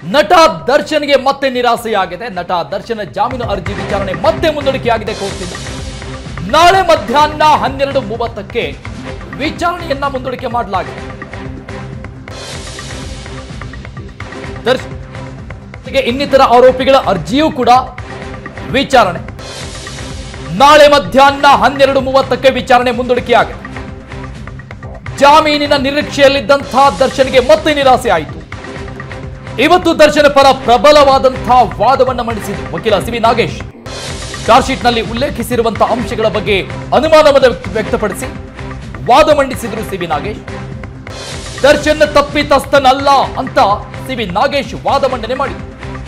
ನಟ ದರ್ಶನ್ಗೆ ಮತ್ತೆ ನಿರಾಸೆಯಾಗಿದೆ ನಟ ದರ್ಶನ ಜಾಮೀನು ಅರ್ಜಿ ವಿಚಾರಣೆ ಮತ್ತೆ ಮುಂದೂಡಿಕೆಯಾಗಿದೆ ಕೋರ್ಟಿಂದ ನಾಳೆ ಮಧ್ಯಾಹ್ನ ಹನ್ನೆರಡು ಮೂವತ್ತಕ್ಕೆ ವಿಚಾರಣೆಯನ್ನ ಮುಂದೂಡಿಕೆ ಮಾಡಲಾಗಿದೆ ದರ್ಶನ್ಗೆ ಇನ್ನಿತರ ಆರೋಪಿಗಳ ಅರ್ಜಿಯೂ ಕೂಡ ವಿಚಾರಣೆ ನಾಳೆ ಮಧ್ಯಾಹ್ನ ಹನ್ನೆರಡು ಮೂವತ್ತಕ್ಕೆ ವಿಚಾರಣೆ ಮುಂದೂಡಿಕೆಯಾಗಿದೆ ಜಾಮೀನಿನ ನಿರೀಕ್ಷೆಯಲ್ಲಿದ್ದಂತಹ ದರ್ಶನ್ಗೆ ಮತ್ತೆ ನಿರಾಸೆ ಆಯಿತು ಇವತ್ತು ದರ್ಶನ ಪರ ಪ್ರಬಲವಾದಂತಹ ವಾದವನ್ನು ಮಂಡಿಸಿದರು ವಕೀಲ ಸಿ ವಿ ನಾಗೇಶ್ ಚಾರ್ಜ್ ಶೀಟ್ನಲ್ಲಿ ಉಲ್ಲೇಖಿಸಿರುವಂತಹ ಅಂಶಗಳ ಬಗ್ಗೆ ಅನುಮಾನವನ್ನು ವ್ಯಕ್ತ- ವ್ಯಕ್ತಪಡಿಸಿ ವಾದ ಮಂಡಿಸಿದರು ಸಿ ವಿ ನಾಗೇಶ್ ದರ್ಶನ್ ತಪ್ಪಿತಸ್ಥನಲ್ಲ ಅಂತ ಸಿ ವಿ ನಾಗೇಶ್ ವಾದ ಮಂಡನೆ ಮಾಡಿದರು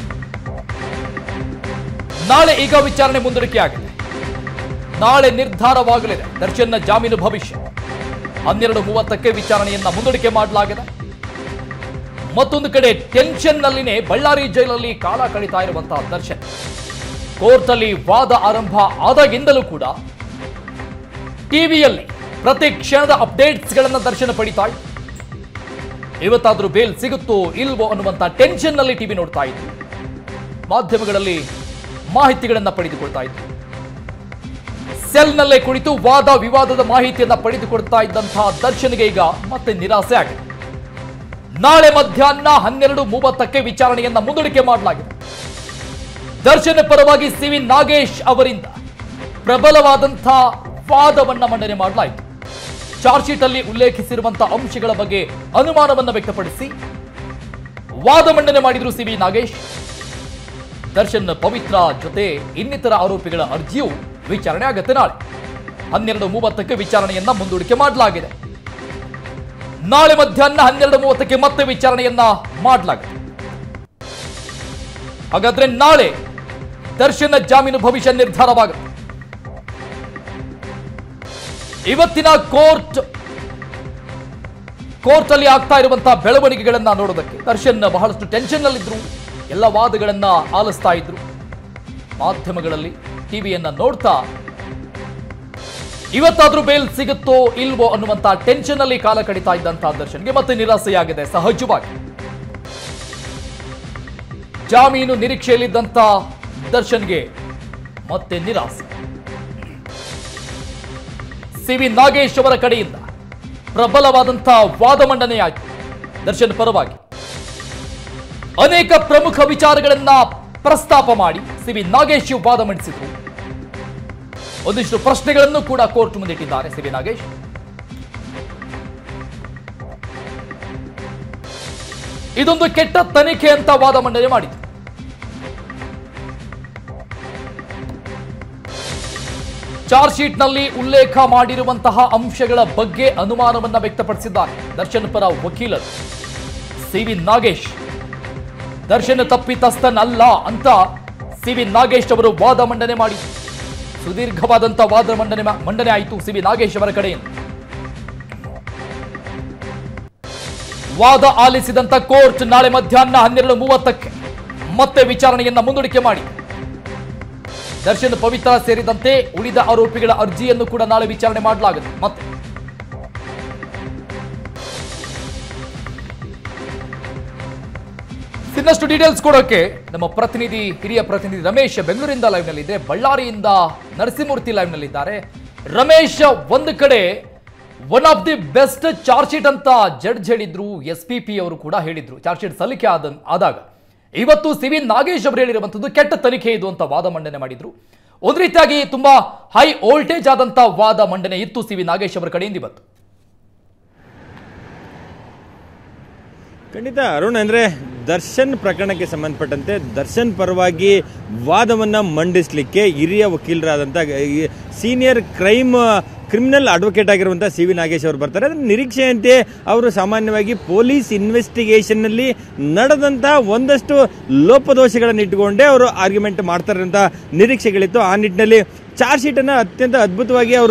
ನಾಳೆ ಈಗ ವಿಚಾರಣೆ ಮುಂದೂಡಿಕೆಯಾಗಿದೆ ನಾಳೆ ನಿರ್ಧಾರವಾಗಲಿದೆ ದರ್ಶನ್ನ ಜಾಮೀನು ಭವಿಷ್ಯ ಹನ್ನೆರಡು ಮೂವತ್ತಕ್ಕೆ ವಿಚಾರಣೆಯನ್ನ ಮುಂದೂಡಿಕೆ ಮಾಡಲಾಗಿದೆ ಮತ್ತೊಂದು ಕಡೆ ಟೆನ್ಷನ್ ನಲ್ಲಿನೇ ಬಳ್ಳಾರಿ ಜೈಲಲ್ಲಿ ಕಾಲ ಕಳೀತಾ ಇರುವಂತಹ ದರ್ಶನ್ ಕೋರ್ಟ್ ಅಲ್ಲಿ ವಾದ ಆರಂಭ ಆದಾಗಿಂದಲೂ ಕೂಡ ಟಿವಿಯಲ್ಲಿ ಪ್ರತಿ ಕ್ಷಣದ ಅಪ್ಡೇಟ್ಸ್ ಗಳನ್ನ ದರ್ಶನ ಪಡಿತಾ ಇತ್ತು ಇವತ್ತಾದ್ರೂ ಬೇಲ್ ಸಿಗುತ್ತೋ ಇಲ್ವೋ ಅನ್ನುವಂತ ಟೆನ್ಷನ್ ನಲ್ಲಿ ಟಿವಿ ನೋಡ್ತಾ ಇತ್ತು ಮಾಧ್ಯಮಗಳಲ್ಲಿ ಮಾಹಿತಿಗಳನ್ನ ಪಡೆದುಕೊಳ್ತಾ ಇತ್ತು ಸೆಲ್ನಲ್ಲೇ ಕುಳಿತು ವಾದ ವಿವಾದದ ಮಾಹಿತಿಯನ್ನ ಪಡೆದುಕೊಡ್ತಾ ಇದ್ದಂತಹ ದರ್ಶನ್ಗೆ ಈಗ ಮತ್ತೆ ನಿರಾಸೆ ಆಗಿದೆ ನಾಳೆ ಮಧ್ಯಾಹ್ನ ಹನ್ನೆರಡು ಮೂವತ್ತಕ್ಕೆ ವಿಚಾರಣೆಯನ್ನ ಮುಂದೂಡಿಕೆ ಮಾಡಲಾಗಿದೆ ದರ್ಶನ ಪರವಾಗಿ ಸಿ ವಿ ನಾಗೇಶ್ ಅವರಿಂದ ಪ್ರಬಲವಾದಂತಹ ವಾದವನ್ನ ಮಂಡನೆ ಮಾಡಲಾಯಿತು ಚಾರ್ಜ್ ಶೀಟ್ ಅಲ್ಲಿ ಉಲ್ಲೇಖಿಸಿರುವಂತಹ ಅಂಶಗಳ ಬಗ್ಗೆ ಅನುಮಾನವನ್ನ ವ್ಯಕ್ತಪಡಿಸಿ ವಾದ ಮಂಡನೆ ಮಾಡಿದ್ರು ಸಿ ವಿ ನಾಗೇಶ್ ದರ್ಶನ್ ಪವಿತ್ರ ಜೊತೆ ಇನ್ನಿತರ ಆರೋಪಿಗಳ ಅರ್ಜಿಯು ವಿಚಾರಣೆ ಆಗತ್ತೆ ನಾಳೆ ಹನ್ನೆರಡು ಮೂವತ್ತಕ್ಕೆ ವಿಚಾರಣೆಯನ್ನ ಮುಂದೂಡಿಕೆ ಮಾಡಲಾಗಿದೆ ನಾಳೆ ಮಧ್ಯಾಹ್ನ ಹನ್ನೆರಡು ಮೂವತ್ತಕ್ಕೆ ಮತ್ತೆ ವಿಚಾರಣೆಯನ್ನ ಮಾಡಲಾಗಿದೆ ಹಾಗಾದ್ರೆ ನಾಳೆ ದರ್ಶನ ಜಾಮೀನು ಭವಿಷ್ಯ ನಿರ್ಧಾರವಾಗುತ್ತೆ ಇವತ್ತಿನ ಕೋರ್ಟ್ ಕೋರ್ಟ್ ಅಲ್ಲಿ ಆಗ್ತಾ ಇರುವಂತಹ ಬೆಳವಣಿಗೆಗಳನ್ನ ನೋಡೋದಕ್ಕೆ ದರ್ಶನ್ ಬಹಳಷ್ಟು ಟೆನ್ಷನ್ ನಲ್ಲಿದ್ರು ಎಲ್ಲ ವಾದಗಳನ್ನ ಆಲಿಸ್ತಾ ಇದ್ರು ಮಾಧ್ಯಮಗಳಲ್ಲಿ ಟಿವಿಯನ್ನ ನೋಡ್ತಾ ಇವತ್ತಾದ್ರೂ ಬೇಲ್ ಸಿಗುತ್ತೋ ಇಲ್ವೋ ಅನ್ನುವಂತ ಟೆನ್ಷನ್ ಅಲ್ಲಿ ಕಾಲ ಕಡಿತಾ ಇದ್ದಂತಹ ದರ್ಶನ್ಗೆ ಮತ್ತೆ ನಿರಾಸೆಯಾಗಿದೆ ಸಹಜವಾಗಿ ಜಾಮೀನು ನಿರೀಕ್ಷೆಯಲ್ಲಿದ್ದಂತ ದರ್ಶನ್ಗೆ ಮತ್ತೆ ನಿರಾಸೆ ಸಿ ವಿ ನಾಗೇಶ್ ಅವರ ಕಡೆಯಿಂದ ಪ್ರಬಲವಾದಂತಹ ವಾದ ಮಂಡನೆಯಾಯಿತು ದರ್ಶನ್ ಪರವಾಗಿ ಅನೇಕ ಪ್ರಮುಖ ವಿಚಾರಗಳನ್ನ ಪ್ರಸ್ತಾಪ ಮಾಡಿ ಸಿ ವಿ ನಾಗೇಶ್ ವಾದ ಮಂಡಿಸಿದ್ರು ಒಂದಿಷ್ಟು ಪ್ರಶ್ನೆಗಳನ್ನು ಕೂಡ ಕೋರ್ಟ್ ಮುಂದಿಟ್ಟಿದ್ದಾರೆ ಸಿ ವಿ ನಾಗೇಶ್ ಇದೊಂದು ಕೆಟ್ಟ ತನಿಖೆ ಅಂತ ವಾದ ಮಂಡನೆ ಮಾಡಿದ್ರು ಚಾರ್ಜ್ ಶೀಟ್ ನಲ್ಲಿ ಉಲ್ಲೇಖ ಮಾಡಿರುವಂತಹ ಅಂಶಗಳ ಬಗ್ಗೆ ಅನುಮಾನವನ್ನ ವ್ಯಕ್ತಪಡಿಸಿದ್ದಾರೆ ದರ್ಶನ್ ಪರ ವಕೀಲರು ಸಿ ವಿ ನಾಗೇಶ್ ದರ್ಶನ್ ತಪ್ಪಿತಸ್ಥನಲ್ಲ ಅಂತ ಸಿ ವಿ ನಾಗೇಶ್ ಅವರು ವಾದ ಮಂಡನೆ ಮಾಡಿ ಸುದೀರ್ಘವಾದಂತ ವಾದ ಮಂಡನೆ ಮಂಡನೆ ಆಯಿತು ಸಿ ವಿ ನಾಗೇಶ್ ಅವರ ಕಡೆಯಿಂದ ವಾದ ಆಲಿಸಿದಂತ ಕೋರ್ಟ್ ನಾಳೆ ಮಧ್ಯಾಹ್ನ ಹನ್ನೆರಡು ಮೂವತ್ತಕ್ಕೆ ಮತ್ತೆ ವಿಚಾರಣೆಯನ್ನ ಮುಂದೂಡಿಕೆ ಮಾಡಿ ದರ್ಶನ್ ಪವಿತ್ರ ಸೇರಿದಂತೆ ಉಳಿದ ಆರೋಪಿಗಳ ಅರ್ಜಿಯನ್ನು ಕೂಡ ನಾಳೆ ವಿಚಾರಣೆ ಮಾಡಲಾಗುತ್ತೆ ಮತ್ತೆ ಇನ್ನಷ್ಟು ಡೀಟೇಲ್ಸ್ ಕೊಡೋಕೆ ನಮ್ಮ ಪ್ರತಿನಿಧಿ ಹಿರಿಯ ಪ್ರತಿನಿಧಿ ರಮೇಶ್ ಬೆಂಗಳೂರಿಂದ ಲೈವ್ ನಲ್ಲಿದೆ ಬಳ್ಳಾರಿಯಿಂದ ನರಸಿಂಹಮೂರ್ತಿ ಲೈವ್ ನಲ್ಲಿದ್ದಾರೆ ರಮೇಶ್ ಒಂದು ಕಡೆ one of the best charge sheet ಅಂತ ಜಡ್ಜ್ ಹೇಳಿದ್ರು ಎಸ್ ಪಿ ಪಿ ಅವರು ಕೂಡ ಹೇಳಿದ್ರು ಚಾರ್ಜ್ ಶೀಟ್ ಸಲ್ಲಿಕೆ ಆದ ಆದಾಗ ಇವತ್ತು ಸಿ ವಿ ನಾಗೇಶ್ ಅವರು ಹೇಳಿರುವಂತದ್ದು ಕೆಟ್ಟ ತನಿಖೆ ಇದು ಅಂತ ವಾದ ಮಂಡನೆ ಮಾಡಿದ್ರು ಒಂದು ರೀತಿಯಾಗಿ ತುಂಬಾ ಹೈ ವೋಲ್ಟೇಜ್ ಆದಂತ ವಾದ ಮಂಡನೆ ಇತ್ತು ಸಿ ವಿ ನಾಗೇಶ್ ಅವರ ಕಡೆಯಿಂದ ಇವತ್ತು ಖಂಡಿತ ಅರುಣ್ ಅಂದ್ರೆ ದರ್ಶನ್ ಪ್ರಕರಣಕ್ಕೆ ಸಂಬಂಧಪಟ್ಟಂತೆ ದರ್ಶನ್ ಪರವಾಗಿ ವಾದವನ್ನ ಮಂಡಿಸಲಿಕ್ಕೆ ಹಿರಿಯ ವಕೀಲರಾದಂಥ ಸೀನಿಯರ್ ಕ್ರೈಮ್ ಕ್ರಿಮಿನಲ್ ಅಡ್ವೊಕೇಟ್ ಆಗಿರುವಂಥ ಸಿ ವಿ ನಾಗೇಶ್ ಅವರು ಬರ್ತಾರೆ ಅದ್ರ ನಿರೀಕ್ಷೆಯಂತೆ ಅವರು ಸಾಮಾನ್ಯವಾಗಿ ಪೊಲೀಸ್ ಇನ್ವೆಸ್ಟಿಗೇಷನ್ನಲ್ಲಿ ನಡೆದಂಥ ಒಂದಷ್ಟು ಲೋಪದೋಷಗಳನ್ನು ಇಟ್ಟುಕೊಂಡೇ ಅವರು ಆರ್ಗ್ಯುಮೆಂಟ್ ಮಾಡ್ತಾರೆ ಅಂತ ನಿರೀಕ್ಷೆಗಳಿತ್ತು ಆ ನಿಟ್ಟಿನಲ್ಲಿ ಚಾರ್ಜ್ ಶೀಟನ್ನು ಅತ್ಯಂತ ಅದ್ಭುತವಾಗಿ ಅವರು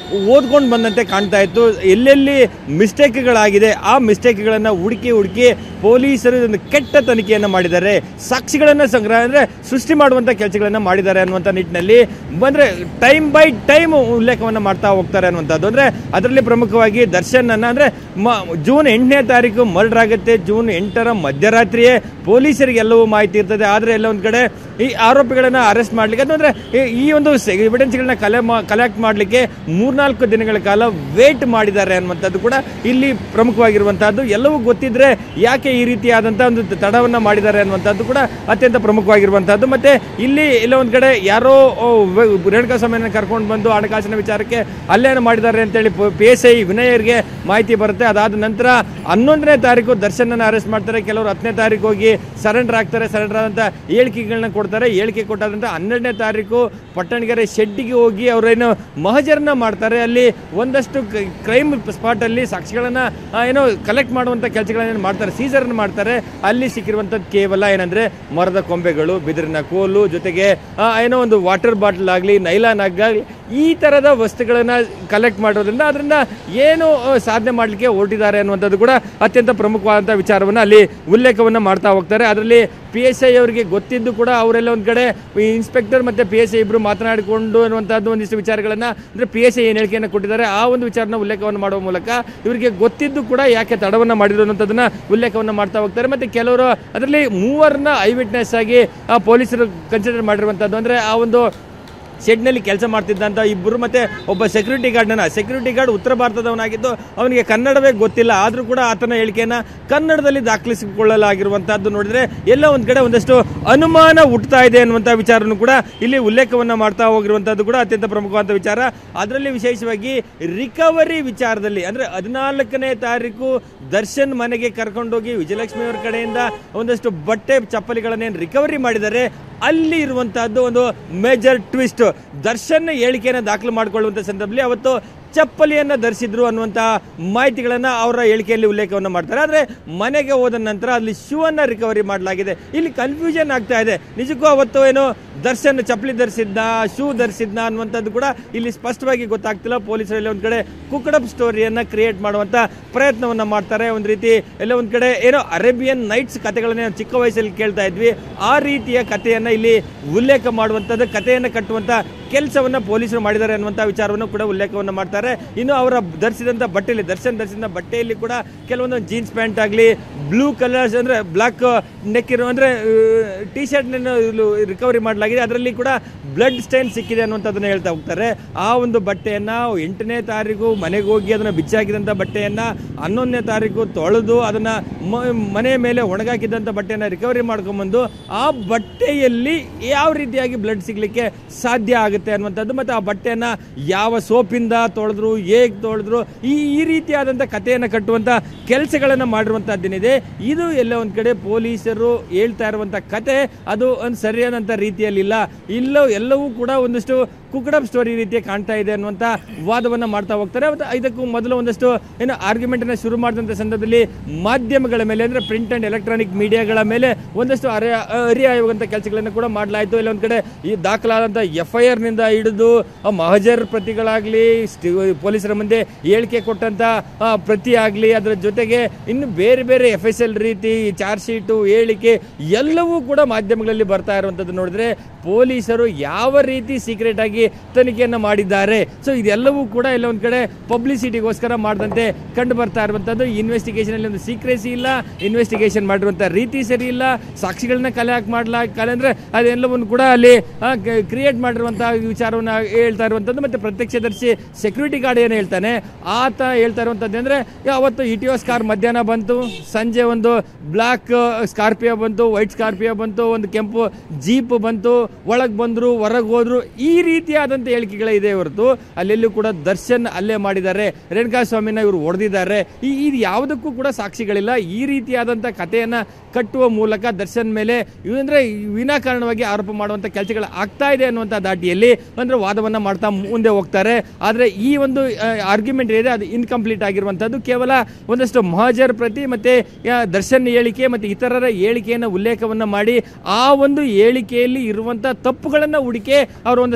ಓದ್ಕೊಂಡು ಬಂದಂತೆ ಕಾಣ್ತಾ ಇತ್ತು ಎಲ್ಲೆಲ್ಲಿ ಮಿಸ್ಟೇಕ್ಗಳಾಗಿದೆ ಆ ಮಿಸ್ಟೇಕ್ಗಳನ್ನು ಹುಡುಕಿ ಹುಡುಕಿ ಪೊಲೀಸರು ಒಂದು ಕೆಟ್ಟ ತನಿಖೆಯನ್ನು ಮಾಡಿದ್ದಾರೆ ಸಾಕ್ಷಿಗಳನ್ನು ಸಂಗ್ರಹ ಅಂದರೆ ಸೃಷ್ಟಿ ಮಾಡುವಂಥ ಕೆಲಸಗಳನ್ನು ಮಾಡಿದ್ದಾರೆ ಅನ್ನುವಂಥ ನಿಟ್ಟಿನಲ್ಲಿ ಬಂದರೆ ಟೈಮ್ ಬೈ ಟೈಮ್ ಉಲ್ಲೇಖವನ್ನು ಮಾಡ್ತಾ ಹೋಗ್ತಾರೆ ಅನ್ನುವಂಥದ್ದು ಅಂದರೆ ಅದರಲ್ಲಿ ಪ್ರಮುಖವಾಗಿ ದರ್ಶನ್ ಅನ್ನ ಅಂದರೆ ಮ ಜೂನ್ ಎಂಟನೇ ತಾರೀಕು ಮರ್ಡರ್ ಆಗುತ್ತೆ ಜೂನ್ ಎಂಟರ ಮಧ್ಯರಾತ್ರಿಯೇ ಪೊಲೀಸರಿಗೆ ಎಲ್ಲವೂ ಮಾಹಿತಿ ಇರ್ತದೆ ಆದರೆ ಎಲ್ಲ ಒಂದು ಕಡೆ ಈ ಆರೋಪಿಗಳನ್ನು ಅರೆಸ್ಟ್ ಮಾಡಲಿಕ್ಕೆ ಅಂದರೆ ಈ ಒಂದು ಎವಿಡೆನ್ಸ್ಗಳನ್ನ ಕಲೆ ಕಲೆಕ್ಟ್ ಮಾಡಲಿಕ್ಕೆ ಮೂರ್ನಾಲ್ಕು ದಿನಗಳ ಕಾಲ ವೇಟ್ ಮಾಡಿದ್ದಾರೆ ಅನ್ನುವಂಥದ್ದು ಕೂಡ ಇಲ್ಲಿ ಪ್ರಮುಖವಾಗಿರುವಂತಹದ್ದು ಎಲ್ಲವೂ ಗೊತ್ತಿದ್ರೆ ಯಾಕೆ ಈ ರೀತಿಯಾದಂಥ ಒಂದು ತಡವನ್ನು ಮಾಡಿದ್ದಾರೆ ಅನ್ನುವಂಥದ್ದು ಕೂಡ ಅತ್ಯಂತ ಪ್ರಮುಖವಾಗಿರುವಂತಹದ್ದು ಮತ್ತೆ ಇಲ್ಲಿ ಎಲ್ಲ ಒಂದು ಕಡೆ ಯಾರೋ ಓ, ವ- ರೇಣುಕಾ ಸ್ವಾಮಿಯನ್ನು ಕರ್ಕೊಂಡು ಬಂದು ಹಣಕಾಸಿನ ವಿಚಾರಕ್ಕೆ ಅಲ್ಲೇನು ಮಾಡಿದ್ದಾರೆ ಅಂತೇಳಿ ಪಿ ಎಸ್ ಐ ವಿನಯರ್ಗೆ ಮಾಹಿತಿ ಬರುತ್ತೆ ಅದಾದ ನಂತರ ಹನ್ನೊಂದನೇ ತಾರೀಕು ದರ್ಶನನ ಅರೆಸ್ಟ್ ಮಾಡ್ತಾರೆ ಕೆಲವರು ಹತ್ತನೇ ತಾರೀಕು ಹೋಗಿ ಸರೆಂಡರ್ ಆಗ್ತಾರೆ ಸರೆಂಡರ್ ಆದಂಥ ಹೇಳಿಕೆಗಳನ್ನ ಕೊಡ್ತಾರೆ ಹೇಳಿಕೆ ಕೊಟ್ಟಾದಂತ ಹನ್ನೆರಡನೇ ತಾರೀಕು ಪಟ್ಟಣಗೆರೆ ಶೆಡ್ಡಿಗೆ ಹೋಗಿ ಅವರೇನು ಮಹಜರನ್ನ ಮಾಡ್ತಾರೆ ಅಲ್ಲಿ ಒಂದಷ್ಟು ಕ್ರೈಮ್ ಸ್ಪಾಟ್ ಅಲ್ಲಿ ಸಾಕ್ಷಿಗಳನ್ನ ಆ, ಏನೋ ಕಲೆಕ್ಟ್ ಮಾಡುವಂತ ಕೆಲಸಗಳನ್ನ ಮಾಡ್ತಾರೆ ಸೀಸರ್ನ ಮಾಡ್ತಾರೆ ಅಲ್ಲಿ ಸಿಕ್ಕಿರುವಂತದ್ದು ಕೇವಲ ಏನಂದ್ರೆ ಮರದ ಕೊಂಬೆಗಳು ಬಿದಿರಿನ ಕೋಲು ಜೊತೆಗೆ ಆ, ಏನೋ ಒಂದು ವಾಟರ್ ಬಾಟಲ್ ಆಗಲಿ ನೈಲಾನ್ ಆಗಲಿ ಈ ತರದ ವಸ್ತುಗಳನ್ನ ಕಲೆಕ್ಟ್ ಮಾಡೋದ್ರಿಂದ ಅದರಿಂದ ಏನು ಆ, ಸಾಧನೆ ಮಾಡಲಿಕ್ಕೆ ಹೊರಟಿದ್ದಾರೆ ಅನ್ನುವಂಥದ್ದು ಕೂಡ ಅತ್ಯಂತ ಪ್ರಮುಖವಾದಂಥ ವಿಚಾರವನ್ನು ಅಲ್ಲಿ ಉಲ್ಲೇಖವನ್ನು ಮಾಡ್ತಾ ಹೋಗ್ತಾರೆ ಅದರಲ್ಲಿ ಪಿ ಎಸ್ ಐ ಅವರಿಗೆ ಗೊತ್ತಿದ್ದು ಕೂಡ ಅವರೆಲ್ಲ ಒಂದು ಕಡೆ ಇನ್ಸ್ಪೆಕ್ಟರ್ ಮತ್ತೆ ಪಿ ಎಸ್ ಐ ಇಬ್ಬರು ಮಾತನಾಡಿಕೊಂಡು ಅನ್ನುವಂಥದ್ದು ಒಂದಿಷ್ಟು ವಿಚಾರಗಳನ್ನ ಅಂದರೆ ಪಿ ಎಸ್ ಐ ಏನು ಹೇಳಿಕೆಯನ್ನು ಕೊಟ್ಟಿದ್ದಾರೆ ಆ ಒಂದು ವಿಚಾರನ ಉಲ್ಲೇಖವನ್ನು ಮಾಡುವ ಮೂಲಕ ಇವರಿಗೆ ಗೊತ್ತಿದ್ದು ಕೂಡ ಯಾಕೆ ತಡವನ್ನು ಮಾಡಿದ್ರು ಅನ್ನೋಂಥದ್ದನ್ನ ಉಲ್ಲೇಖವನ್ನು ಮಾಡ್ತಾ ಹೋಗ್ತಾರೆ ಮತ್ತೆ ಕೆಲವರು ಅದರಲ್ಲಿ ಮೂವರನ್ನ ಐ ವಿಟ್ನೆಸ್ ಆಗಿ ಆ ಪೊಲೀಸರು ಕನ್ಸಿಡರ್ ಮಾಡಿರುವಂಥದ್ದು ಅಂದರೆ ಆ ಒಂದು ಶೆಡ್ನಲ್ಲಿ ಕೆಲಸ ಮಾಡ್ತಿದ್ದಂಥ ಇಬ್ಬರು ಮತ್ತೆ ಒಬ್ಬ ಸೆಕ್ಯೂರಿಟಿ ಗಾರ್ಡ್ನ ಸೆಕ್ಯೂರಿಟಿ ಗಾರ್ಡ್ ಉತ್ತರ ಭಾರತದವನಾಗಿದ್ದು ಅವನಿಗೆ ಕನ್ನಡವೇ ಗೊತ್ತಿಲ್ಲ ಆದರೂ ಕೂಡ ಆತನ ಹೇಳಿಕೆಯನ್ನ ಕನ್ನಡದಲ್ಲಿ ದಾಖಲಿಸಿಕೊಳ್ಳಲಾಗಿರುವಂತಹದ್ದು ನೋಡಿದ್ರೆ ಎಲ್ಲ ಒಂದ್ ಕಡೆ ಒಂದಷ್ಟು ಅನುಮಾನ ಹುಟ್ಟುತ್ತಾ ಇದೆ ಅನ್ನುವಂಥ ವಿಚಾರನೂ ಕೂಡ ಇಲ್ಲಿ ಉಲ್ಲೇಖವನ್ನ ಮಾಡ್ತಾ ಹೋಗಿರುವಂತಹದ್ದು ಕೂಡ ಅತ್ಯಂತ ಪ್ರಮುಖವಾದ ವಿಚಾರ ಅದರಲ್ಲಿ ವಿಶೇಷವಾಗಿ ರಿಕವರಿ ವಿಚಾರದಲ್ಲಿ ಅಂದ್ರೆ ಹದಿನಾಲ್ಕನೇ ತಾರೀಕು ದರ್ಶನ್ ಮನೆಗೆ ಕರ್ಕೊಂಡೋಗಿ ವಿಜಯಲಕ್ಷ್ಮಿ ಅವರ ಕಡೆಯಿಂದ ಒಂದಷ್ಟು ಬಟ್ಟೆ ಚಪ್ಪಲಿಗಳನ್ನೇನು ರಿಕವರಿ ಮಾಡಿದ್ದಾರೆ ಅಲ್ಲಿ ಇರುವಂತಹದ್ದು ಒಂದು ಮೇಜರ್ ಟ್ವಿಸ್ಟ್ ದರ್ಶನ್ ಹೇಳಿಕೆಯನ್ನು ದಾಖಲು ಮಾಡಿಕೊಳ್ಳುವಂತ ಸಂದರ್ಭದಲ್ಲಿ ಅವತ್ತು ಚಪ್ಪಲಿಯನ್ನ ಧರಿಸಿದ್ರು ಅನ್ನುವಂತ ಮಾಹಿತಿಗಳನ್ನ ಅವರ ಹೇಳಿಕೆಯಲ್ಲಿ ಉಲ್ಲೇಖವನ್ನು ಮಾಡ್ತಾರೆ ಆದ್ರೆ ಮನೆಗೆ ಹೋದ ನಂತರ ಅಲ್ಲಿ ಶೂ ಅನ್ನ ರಿಕವರಿ ಮಾಡಲಾಗಿದೆ ಇಲ್ಲಿ ಕನ್ಫ್ಯೂಷನ್ ಆಗ್ತಾ ಇದೆ ನಿಜಕ್ಕೂ ಅವತ್ತು ಏನು ದರ್ಶನ್ ಚಪ್ಪಲಿ ಧರಿಸಿದ್ನ ಶೂ ಧರಿಸಿದ್ನ ಅನ್ನುವಂಥದ್ದು ಕೂಡ ಇಲ್ಲಿ ಸ್ಪಷ್ಟವಾಗಿ ಗೊತ್ತಾಗ್ತಿಲ್ಲ ಪೊಲೀಸರಲ್ಲಿ ಒಂದ್ ಕಡೆ ಕುಕ್ಕಡಪ್ ಸ್ಟೋರಿಯನ್ನ ಕ್ರಿಯೇಟ್ ಮಾಡುವಂತ ಪ್ರಯತ್ನವನ್ನ ಮಾಡ್ತಾರೆ ಒಂದ್ ರೀತಿ ಎಲ್ಲ ಒಂದ್ ಕಡೆ ಏನೋ ಅರೇಬಿಯನ್ ನೈಟ್ಸ್ ಕಥೆಗಳನ್ನ ನಾವು ಚಿಕ್ಕ ವಯಸ್ಸಲ್ಲಿ ಕೇಳ್ತಾ ಇದ್ವಿ ಆ ರೀತಿಯ ಕಥೆಯನ್ನ ಇಲ್ಲಿ ಉಲ್ಲೇಖ ಮಾಡುವಂಥದ್ದು ಕಥೆಯನ್ನ ಕಟ್ಟುವಂತ ಕೆಲಸವನ್ನ ಪೊಲೀಸರು ಮಾಡಿದ್ದಾರೆ ಅನ್ನುವಂಥ ವಿಚಾರವನ್ನು ಕೂಡ ಉಲ್ಲೇಖವನ್ನು ಮಾಡ್ತಾರೆ ಇನ್ನು ಅವರ ಧರಿಸಿದಂಥ ಬಟ್ಟೆಯಲ್ಲಿ ದರ್ಶನ್ ಧರಿಸಿದ ಬಟ್ಟೆಯಲ್ಲಿ ಕೂಡ ಕೆಲವೊಂದು ಜೀನ್ಸ್ ಪ್ಯಾಂಟ್ ಆಗಲಿ ಬ್ಲೂ ಕಲರ್ಸ್ ಅಂದ್ರೆ ಬ್ಲಾಕ್ ನೆಕ್ ಇರೋ ಅಂದ್ರೆ ಟಿ ಶರ್ಟ್ ರಿಕವರಿ ಮಾಡಲಾಗಿದೆ ಅದರಲ್ಲಿ ಕೂಡ ಬ್ಲಡ್ ಸ್ಟೈನ್ ಸಿಕ್ಕಿದೆ ಅನ್ನುವಂಥದ್ದನ್ನ ಹೇಳ್ತಾ ಹೋಗ್ತಾರೆ ಆ ಒಂದು ಬಟ್ಟೆಯನ್ನ ಎಂಟನೇ ತಾರೀಕು ಮನೆಗೆ ಹೋಗಿ ಅದನ್ನ ಬಿಚ್ಚಾಕಿದಂಥ ಬಟ್ಟೆಯನ್ನ ಹನ್ನೊಂದನೇ ತಾರೀಕು ತೊಳೆದು ಅದನ್ನ ಮ- ಮನೆ ಮೇಲೆ ಒಣಗಾಕಿದಂಥ ಬಟ್ಟೆಯನ್ನ ರಿಕವರಿ ಮಾಡ್ಕೊಂಬಂದು ಆ ಬಟ್ಟೆಯಲ್ಲಿ ಯಾವ ರೀತಿಯಾಗಿ ಬ್ಲಡ್ ಸಿಗ್ಲಿಕ್ಕೆ ಸಾಧ್ಯ ಆಗುತ್ತೆ ಅನ್ನುವಂಥದ್ದು ಮತ್ತೆ ಆ ಬಟ್ಟೆಯನ್ನ ಯಾವ ಸೋಪಿಂದ ತೊಳೆದ್ರು ಹೇಗ್ ತೊಳೆದ್ರು ಈ ಈ ರೀತಿಯಾದಂಥ ಕಥೆಯನ್ನ ಕಟ್ಟುವಂತ ಕೆಲಸಗಳನ್ನ ಮಾಡಿರುವಂತಹದ್ದೇನಿದೆ ಇದು ಎಲ್ಲ ಒಂದ್ ಕಡೆ ಪೊಲೀಸರು ಹೇಳ್ತಾ ಇರುವಂತ ಕತೆ ಅದು ಒಂದು ಸರಿಯಾದಂತ ರೀತಿಯಲ್ಲಿಲ್ಲ ಇಲ್ಲೋ ಎಲ್ಲವೂ ಕೂಡ ಒಂದಷ್ಟು ಕುಕ್ಕಡಪ್ ಸ್ಟೋರಿ ರೀತಿ ಕಾಣ್ತಾ ಇದೆ ಅನ್ನುವಂತ ವಾದವನ್ನ ಮಾಡ್ತಾ ಹೋಗ್ತಾರೆ ಮತ್ತು ಇದಕ್ಕೂ ಮೊದಲು ಒಂದಷ್ಟು ಏನು ಆರ್ಗ್ಯುಮೆಂಟ್ ಅನ್ನ ಶುರು ಮಾಡಿದಂಥ ಸಂದರ್ಭದಲ್ಲಿ ಮಾಧ್ಯಮಗಳ ಮೇಲೆ ಅಂದ್ರೆ ಪ್ರಿಂಟ್ ಅಂಡ್ ಎಲೆಕ್ಟ್ರಾನಿಕ್ ಮೀಡಿಯಾಗಳ ಮೇಲೆ ಒಂದಷ್ಟು ಅರೆ ಅರಿಯಾಗುವಂತ ಕೆಲಸಗಳನ್ನು ಕೂಡ ಮಾಡಲಾಯಿತು ಇಲ್ಲ ಒಂದ್ ಕಡೆ ಈ ದಾಖಲಾದಂಥ ಎಫ್ ಐ ಆರ್ ನಿಂದ ಹಿಡಿದು ಆ ಮಹಜರ್ ಪ್ರತಿಗಳಾಗ್ಲಿ ಸ್ಟಿ- ಪೊಲೀಸರ ಮುಂದೆ ಹೇಳಿಕೆ ಕೊಟ್ಟಂತ ಆ, ಪ್ರತಿ ಆಗಲಿ ಅದರ ಜೊತೆಗೆ ಇನ್ನು ಬೇರೆ ಬೇರೆ ಎಫ್ ಎಸ್ ಎಲ್ ರೀತಿ ಚಾರ್ಜ್ ಶೀಟು ಹೇಳಿಕೆ ಎಲ್ಲವೂ ಕೂಡ ಮಾಧ್ಯಮಗಳಲ್ಲಿ ಬರ್ತಾ ಇರುವಂಥದ್ದು ನೋಡಿದ್ರೆ ಪೊಲೀಸರು ಯಾವ ರೀತಿ ಸೀಕ್ರೆಟ್ ಆಗಿ ತನಿಖೆಯನ್ನು ಮಾಡಿದ್ದಾರೆ ಸೊ ಇದೆಲ್ಲವೂ ಕೂಡ ಎಲ್ಲ ಒಂದ್ ಕಡೆ ಪಬ್ಲಿಸಿಟಿಗೋಸ್ಕರ ಮಾಡದಂತೆ ಕಂಡು ಬರ್ತಾ ಇರುವಂಥದ್ದು ಇನ್ವೆಸ್ಟಿಗೇಷನ್ ಅಲ್ಲಿ ಒಂದು ಸೀಕ್ರೆಸಿ ಇಲ್ಲ ಇನ್ವೆಸ್ಟಿಗೇಷನ್ ಮಾಡಿರುವಂಥ ರೀತಿ ಸರಿ ಇಲ್ಲ ಸಾಕ್ಷಿಗಳನ್ನ ಕಲೆ ಹಾಕಿ ಮಾಡ್ಲಾ ಕಲೆ ಅಂದ್ರೆ ಅದೆಲ್ಲವನ್ನು ಕೂಡ ಅಲ್ಲಿ ಕ್ರಿಯೇಟ್ ಮಾಡಿರುವಂತಹ ವಿಚಾರವನ್ನ ಹೇಳ್ತಾ ಇರುವಂಥದ್ದು ಮತ್ತೆ ಪ್ರತ್ಯಕ್ಷದರ್ಶಿ ಸೆಕ್ಯೂರಿಟಿ ಗಾರ್ಡ್ ಏನು ಹೇಳ್ತಾನೆ ಆತ ಹೇಳ್ತಾ ಇರುವಂಥದ್ದು ಅಂದ್ರೆ ಅವತ್ತು ಇಟಿಯೋಸ್ ಕಾರ್ ಮಧ್ಯಾಹ್ನ ಬಂತು ಸಂಜೆ ಒಂದು ಬ್ಲಾಕ್ ಸ್ಕಾರ್ಪಿಯೋ ಬಂತು ವೈಟ್ ಸ್ಕಾರ್ಪಿಯೋ ಬಂತು ಒಂದು ಕೆಂಪು ಜೀಪ್ ಬಂತು ಒಳಗೆ ಬಂದ್ರು ಹೊರಗೆ ಹೋದ್ರು ಈ ರೀತಿಯಾದಂಥ ಹೇಳಿಕೆಗಳೇ ಇದೆ ಹೊರತು ಅಲ್ಲೆಲ್ಲೂ ಕೂಡ ದರ್ಶನ್ ಅಲ್ಲೇ ಮಾಡಿದ್ದಾರೆ ರೇಣುಕಾ ಸ್ವಾಮಿನ ಇವರು ಹೊಡೆದಿದ್ದಾರೆ ಈ ಇದು ಯಾವುದಕ್ಕೂ ಕೂಡ ಸಾಕ್ಷಿಗಳಿಲ್ಲ ಈ ರೀತಿಯಾದಂಥ ಕಥೆಯನ್ನ ಕಟ್ಟುವ ಮೂಲಕ ದರ್ಶನ್ ಮೇಲೆ ಇವಂದ್ರೆ ವಿನಾಕಾರಣವಾಗಿ ಆರೋಪ ಮಾಡುವಂಥ ಕೆಲಸಗಳು ಆಗ್ತಾ ಇದೆ ಅನ್ನುವಂಥ ದಾಟಿಯಲ್ಲಿ ಅಂದ್ರೆ ವಾದವನ್ನ ಮಾಡ್ತಾ ಮುಂದೆ ಹೋಗ್ತಾರೆ ಆದ್ರೆ ಈ ಒಂದು ಆರ್ಗ್ಯುಮೆಂಟ್ ಇದೆ ಅದು ಇನ್ಕಂಪ್ಲೀಟ್ ಆಗಿರುವಂತದ್ದು ಕೇವಲ ಒಂದಷ್ಟು ಮಹಾಜರ್ ಪ್ರತಿ ಮತ್ತೆ ಆ, ದರ್ಶನ್ ಹೇಳಿಕೆ ಮತ್ತೆ ಇತರರ ಹೇಳಿಕೆಯನ್ನು ಉಲ್ಲೇಖವನ್ನ ಮಾಡಿ ಆ ಒಂದು ಹೇಳಿಕೆಯಲ್ಲಿ ಇರುವಂತ ತಪ್ಪುಗಳನ್ನ ಹುಡುಕಿ ಅವರು ಒಂದಷ್ಟು ಏನೋ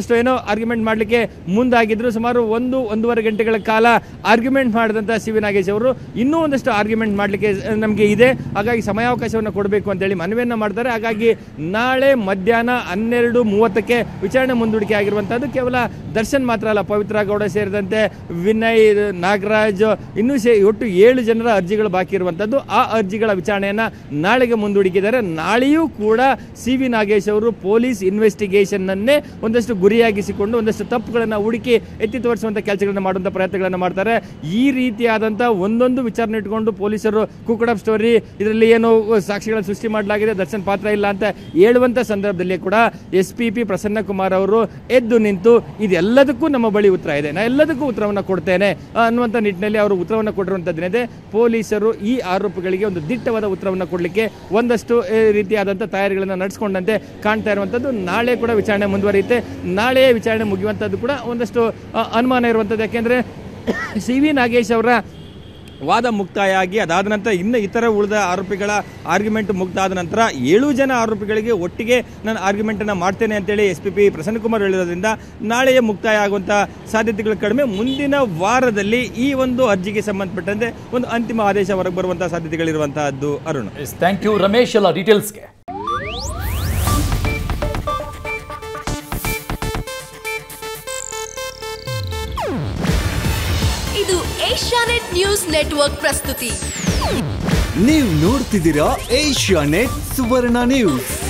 ಆರ್ಗ್ಯುಮೆಂಟ್ ಮಾಡಲಿಕ್ಕೆ ಮುಂದಾಗಿದ್ರು ಸುಮಾರು ಒಂದು ಒಂದೂವರೆ ಗಂಟೆಗಳ ಕಾಲ ಆರ್ಗ್ಯುಮೆಂಟ್ ಮಾಡಿದಂಥ ಸಿ ವಿ ನಾಗೇಶ್ ಅವರು ಇನ್ನೂ ಒಂದಷ್ಟು ಆರ್ಗ್ಯುಮೆಂಟ್ ಮಾಡಲಿಕ್ಕೆ ನಮಗೆ ಇದೆ ಹಾಗಾಗಿ ಸಮಯಾವಕಾಶವನ್ನು ಕೊಡಬೇಕು ಅಂತೇಳಿ ಮನವಿಯನ್ನು ಮಾಡ್ತಾರೆ ಹಾಗಾಗಿ ನಾಳೆ ಮಧ್ಯಾಹ್ನ ಹನ್ನೆರಡು ಮೂವತ್ತಕ್ಕೆ ವಿಚಾರಣೆ ಮುಂದೂಡಿಕೆ ಆಗಿರುವಂಥದ್ದು ಕೇವಲ ದರ್ಶನ್ ಮಾತ್ರ ಅಲ್ಲ ಪವಿತ್ರ ಗೌಡ ಸೇರಿದಂತೆ ವಿನಯ್ ನಾಗರಾಜ್ ಇನ್ನೂ ಸೇ ಒಟ್ಟು ಏಳು ಜನರ ಅರ್ಜಿಗಳು ಬಾಕಿ ಇರುವಂಥದ್ದು ಆ ಅರ್ಜಿಗಳ ವಿಚಾರಣೆಯನ್ನು ನಾಳೆಗೆ ಮುಂದೂಡಿಕಿದ್ದಾರೆ ನಾಳೆಯೂ ಕೂಡ ಸಿ ವಿ ನಾಗೇಶ್ ಅವರು ಪೊಲೀಸ್ ಇನ್ವೆಸ್ಟಿಗೇಷನ್ನನ್ನೇ ಒಂದಷ್ಟು ಗುರಿಯಾಗಿಸಿಕೊಂಡು ಒಂದಷ್ಟು ತಪ್ಪುಗಳನ್ನು ಹುಡುಕಿ ಎತ್ತಿ ತೋರಿಸುವಂಥ ಕೆಲಸಗಳನ್ನು ಮಾಡುವಂಥ ಪ್ರಯತ್ನಗಳನ್ನು ಮಾಡ್ತಾರೆ ಈ ರೀತಿಯಾದಂಥ ಒಂದೊಂದು ವಿಚಾರಣೆ ಇಟ್ಕೊಂಡು ಪೊಲೀಸರು ಕುಕ್ಕಡಪ್ ಸ್ಟೋರಿ ಇದರಲ್ಲಿ ಏನು ಸಾಕ್ಷಿಗಳನ್ನು ಸೃಷ್ಟಿ ಮಾಡಲಾಗಿದೆ ದರ್ಶನ್ ಪಾತ್ರ ಇಲ್ಲ ಅಂತ ಹೇಳುವಂಥ ಸಂದರ್ಭದಲ್ಲಿ ಕೂಡ S P P Prasanna Kumar ಅವರು ಎದ್ದು ನಿಂತು ಇದೆಲ್ಲದಕ್ಕೂ ನಮ್ಮ ಬಳಿ ಉತ್ತರ ಇದೆ ನಾ ಎಲ್ಲದಕ್ಕೂ ಉತ್ತರವನ್ನು ಕೊಡ್ತೇನೆ ಅನ್ನುವಂಥ ನಿಟ್ಟಿನಲ್ಲಿ ಅವರು ಉತ್ತರವನ್ನು ಕೊಟ್ಟಿರುವಂಥದ್ದೇನಿದೆ ಪೊಲೀಸರು ಈ ಆರೋಪಗಳಿಗೆ ಒಂದು ದಿಟ್ಟವಾದ ಉತ್ತರವನ್ನು ಕೊಡಲಿಕ್ಕೆ ಒಂದಷ್ಟು ಆ, ರೀತಿಯಾದಂಥ ತಯಾರಿಗಳನ್ನು ನಡೆಸ್ಕೊಂಡಂತೆ ಕಾಣ್ತಾ ಇರುವಂಥದ್ದು ನಾಳೆ ಕೂಡ ವಿಚಾರಣೆ ಮುಂದುವರಿಯುತ್ತೆ ನಾಳೆಯೇ ವಿಚಾರಣೆ ಮುಗಿಯುವಂಥದ್ದು ಕೂಡ ಒಂದಷ್ಟು ಆ, ಅನುಮಾನ ಇರುವಂಥದ್ದು ಯಾಕೆಂದರೆ ಸಿ ವಿ ನಾಗೇಶ್ ಅವರ ವಾದ ಮುಕ್ತಾಯ ಆಗಿ ಅದಾದ ನಂತರ ಇನ್ನು ಇತರ ಉಳಿದ ಆರೋಪಿಗಳ ಆರ್ಗ್ಯುಮೆಂಟ್ ಮುಕ್ತ ಆದ ನಂತರ ಏಳು ಜನ ಆರೋಪಿಗಳಿಗೆ ಒಟ್ಟಿಗೆ ನಾನು ಆರ್ಗ್ಯುಮೆಂಟ್ ಅನ್ನ ಮಾಡ್ತೇನೆ ಅಂತೇಳಿ ಎಸ್ ಪಿ ಪಿ ಪ್ರಸನ್ನಕುಮಾರ್ ಹೇಳಿರೋದ್ರಿಂದ ನಾಳೆಯೇ ಮುಕ್ತಾಯ ಆಗುವಂತ ಸಾಧ್ಯತೆಗಳು ಕಡಿಮೆ ಮುಂದಿನ ವಾರದಲ್ಲಿ ಈ ಒಂದು ಅರ್ಜಿಗೆ ಸಂಬಂಧಪಟ್ಟಂತೆ ಒಂದು ಅಂತಿಮ ಆದೇಶ ಹೊರಗೆ ಬರುವಂತಹ ಸಾಧ್ಯತೆಗಳಿರುವಂತಹದ್ದು Arun S thank you Ramesh ಎಲ್ಲ ಡೀಟೇಲ್ಸ್ಗೆ ಇದು ಏಷ್ಯಾನೆಟ್ ನ್ಯೂಸ್ ನೆಟ್ವರ್ಕ್ ಪ್ರಸ್ತುತಿ ನೀವು ನೋಡ್ತಿದ್ದೀರಾ ಏಷ್ಯಾ ನೆಟ್ ಸುವರ್ಣ ನ್ಯೂಸ್